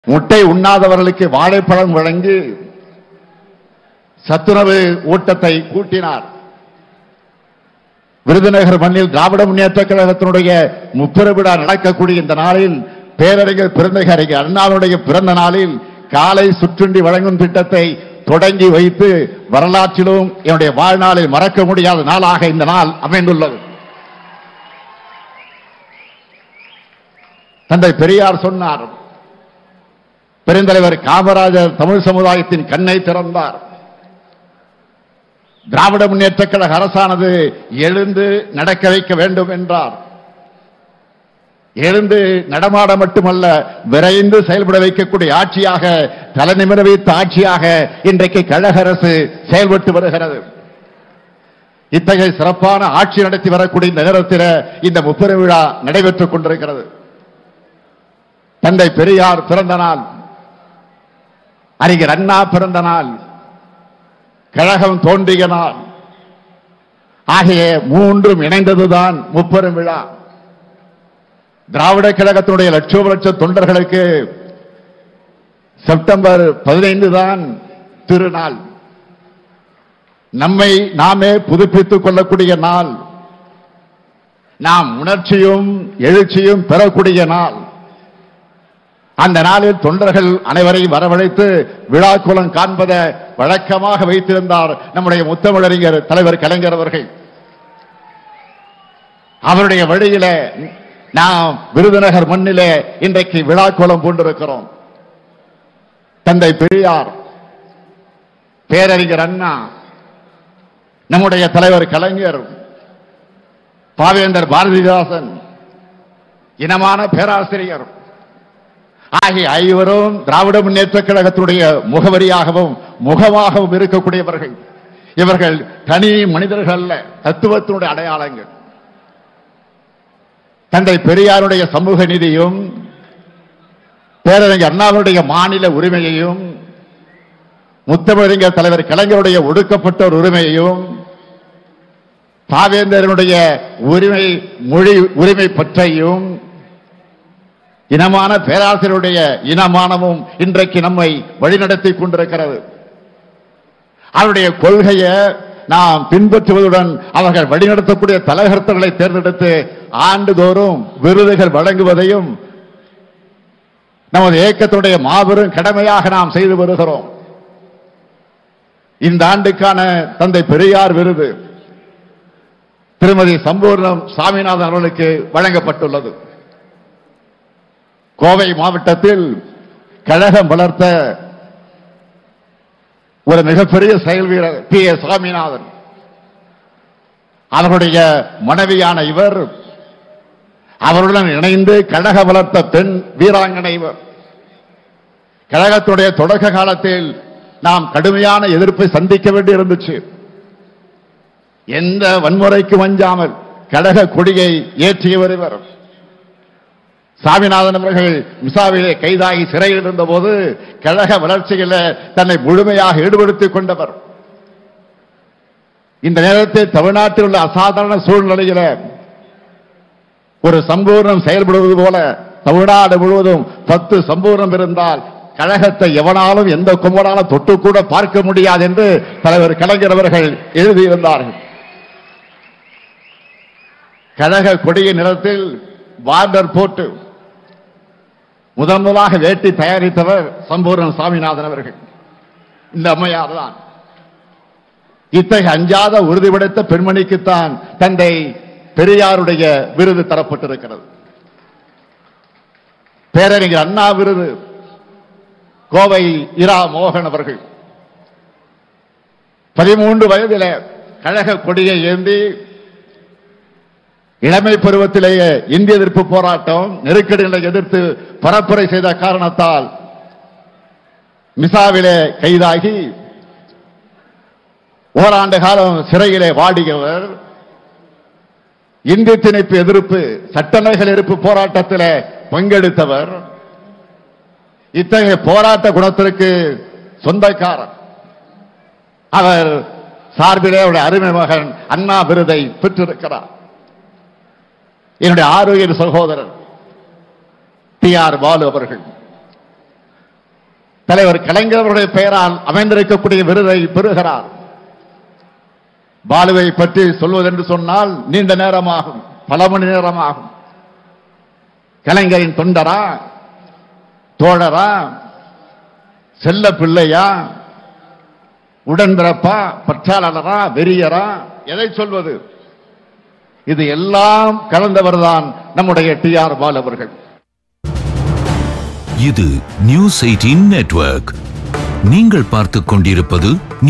முட்டை உண்ணாதவர்களுக்கு வாழைப்பழம் வழங்கி சத்துணவு ஊட்டத்தை கூட்டினார் விருதுநகர் மண்ணில் திராவிட முன்னேற்ற கழகத்தினுடைய முப்பெரு விழா நடக்கக்கூடிய இந்த நாளில் பேரறிஞர் பிறந்தகரிஞர் அண்ணாவுடைய பிறந்த நாளில் காலை சுற்றுண்டி வழங்கும் திட்டத்தை தொடங்கி வைத்து வரலாற்றிலும் என்னுடைய வாழ்நாளில் மறக்க முடியாத நாளாக இந்த நாள் அமைந்துள்ளது தந்தை பெரியார் சொன்னார் பெருந்தலைவர் காமராஜர் தமிழ் சமுதாயத்தின் கண்ணை திறந்தார் திராவிட முன்னேற்ற கழக அரசானது எழுந்து நடக்க வைக்க வேண்டும் என்றார் எழுந்து நடமாட மட்டுமல்ல விரைந்து செயல்பட வைக்கக்கூடிய ஆட்சியாக தலைநிமிர வைத்த ஆட்சியாக இன்றைக்கு கழக அரசு செயல்பட்டு வருகிறது இத்தகைய சிறப்பான ஆட்சி நடத்தி வரக்கூடிய இந்த நேரத்தில் இந்த முப்பெரு விழா நடைபெற்றுக் கொண்டிருக்கிறது தந்தை பெரியார் பிறந்த நாள் அறிஞர் அண்ணா பிறந்த நாள் கழகம் தோன்றிய நாள் ஆகிய மூன்றும் இணைந்ததுதான் முப்பெரும் விழா திராவிட கழகத்தினுடைய லட்சோப லட்ச தொண்டர்களுக்கு செப்டம்பர் பதினைந்து தான் திருநாள் நம்மை நாமே புதுப்பித்துக் கொள்ளக்கூடிய நாள் நாம் உணர்ச்சியும் எழுச்சியும் பெறக்கூடிய நாள் அந்த நாளில் தொண்டர்கள் அனைவரையும் வரவழைத்து விழாக்குளம் காண்பதை வழக்கமாக வைத்திருந்தார் நம்முடைய முத்தமிழறிஞர் தலைவர் கலைஞர் அவர்கள் அவருடைய வழியில நாம் விருதுநகர் மண்ணிலே இன்றைக்கு விழாக்குளம் பூண்டிருக்கிறோம் தந்தை பெரியார் பேரறிஞர் அண்ணா நம்முடைய தலைவர் கலைஞர் பாவேந்தர் பாரதிதாசன் இனமான பேராசிரியர் ஆகிய ஐவரும் திராவிட முன்னேற்ற கழகத்துடைய முகவரியாகவும் முகமாகவும் இருக்கக்கூடியவர்கள் இவர்கள் தனி மனிதர்கள் அல்ல தத்துவத்தினுடைய அடையாளங்கள் தந்தை பெரியாருடைய சமூக நீதியும் பேரறிஞர் அண்ணாவுடைய மாநில உரிமையையும் முத்தமிழறிஞர் தலைவர் கலைஞருடைய ஒடுக்கப்பட்டோர் உரிமையையும் பாவேந்தரனுடைய உரிமை மொழி உரிமை பற்றையும் இனமான பேராசிரியருடைய இனமானமும் இன்றைக்கு நம்மை வழிநடத்தி கொண்டிருக்கிறது அவருடைய கொள்கையை நாம் பின்பற்றுவதுடன் அவர்கள் வழிநடத்தக்கூடிய தலைகர்த்தர்களை தேர்ந்தெடுத்து ஆண்டுதோறும் விருதுகள் வழங்குவதையும் நமது இயக்கத்துடைய மாபெரும் கடமையாக நாம் செய்து வருகிறோம் இந்த ஆண்டுக்கான தந்தை பெரியார் விருது திருமதி சம்பூர்ணம் சாமிநாதன் அவர்களுக்கு வழங்கப்பட்டுள்ளது கோவை மாவட்டத்தில் கழகம் வளர்த்த ஒரு மிகப்பெரிய செயல் வீரர் பி ஏ சாமிநாதன் அவருடைய மனைவியான இவர் அவருடன் இணைந்து கழக வளர்த்த பெண் வீராங்கனை இவர் கழகத்துடைய தொடக்க காலத்தில் நாம் கடுமையான எதிர்ப்பை சந்திக்க வேண்டி இருந்துச்சு எந்த வன்முறைக்கு வஞ்சாமல் கழக கொடியை ஏற்றியவர் இவர் சாமிநாதன் அவர்கள் மிசாவிலே கைதாகி சிறையில் இருந்தபோது கழக வளர்ச்சியில தன்னை முழுமையாக ஈடுபடுத்திக் கொண்டவர் இந்த நேரத்தில் தமிழ்நாட்டில் உள்ள அசாதாரண சூழ்நிலையில ஒரு சம்பூர்ணம் செயல்படுவது போல தமிழ்நாடு முழுவதும் பத்து சம்பூர்ணம் இருந்தால் கழகத்தை எவனாலும் எந்த கும்பலாலும் தொட்டு கூட பார்க்க முடியாது என்று தலைவர் கலைஞர் அவர்கள் எழுதியிருந்தார்கள் கழக கொடியின் நிலத்தில் பார்டர் போட்டு முதன் முதலாக வேட்டி தயாரித்தவர் சம்பூர்ணன் சாமிநாதன் அவர்கள் இந்த அம்மையார் தான் இத்தகைய அஞ்சாத உறுதிபடைத்த பெண்மணிக்குத்தான் தந்தை பெரியாருடைய விருது தரப்பட்டிருக்கிறது பேரறிஞர் அண்ணா விருது கோவை இரா மோகன் அவர்கள் பதிமூன்று வயதில கழக கொடியை ஏந்தி இளமை பருவத்திலேயே இந்திய எதிர்ப்பு போராட்டம் நெருக்கடிகளை எதிர்த்து பரப்புரை செய்த காரணத்தால் மிசாவிலே கைதாகி ஓராண்டு காலம் சிறையிலே வாடியவர் இந்தி திணிப்பு எதிர்ப்பு சட்டநகல் எதிர்ப்பு போராட்டத்தில் பங்கெடுத்தவர் இத்தகைய போராட்ட குணத்திற்கு சொந்தக்காரர் அவர் சார்பிலே அவருடைய அருமை மகன் அண்ணா விருதை பெற்றிருக்கிறார் என்னுடைய ஆரோக்கிய சகோதரர் டி ஆர் பாலு அவர்கள் தலைவர் கலைஞர் அவருடைய பெயரால் அமைந்திருக்கக்கூடிய விருதை பெறுகிறார் பாலுவை பற்றி சொல்வதென்று சொன்னால் நீண்ட நேரமாகும் பல மணி நேரமாகும் கலைஞரின் தொண்டரா தோழரா செல்ல பிள்ளையா உடன்பிறப்பா பற்றாளரா வெறியரா எதை சொல்வது இது எல்லாம் கலந்தவர்தான் நம்முடைய டி ஆர் பால் அவர்கள் இது நியூஸ் எயிட்டீன் நெட்வொர்க் நீங்கள் பார்த்துக் கொண்டிருப்பது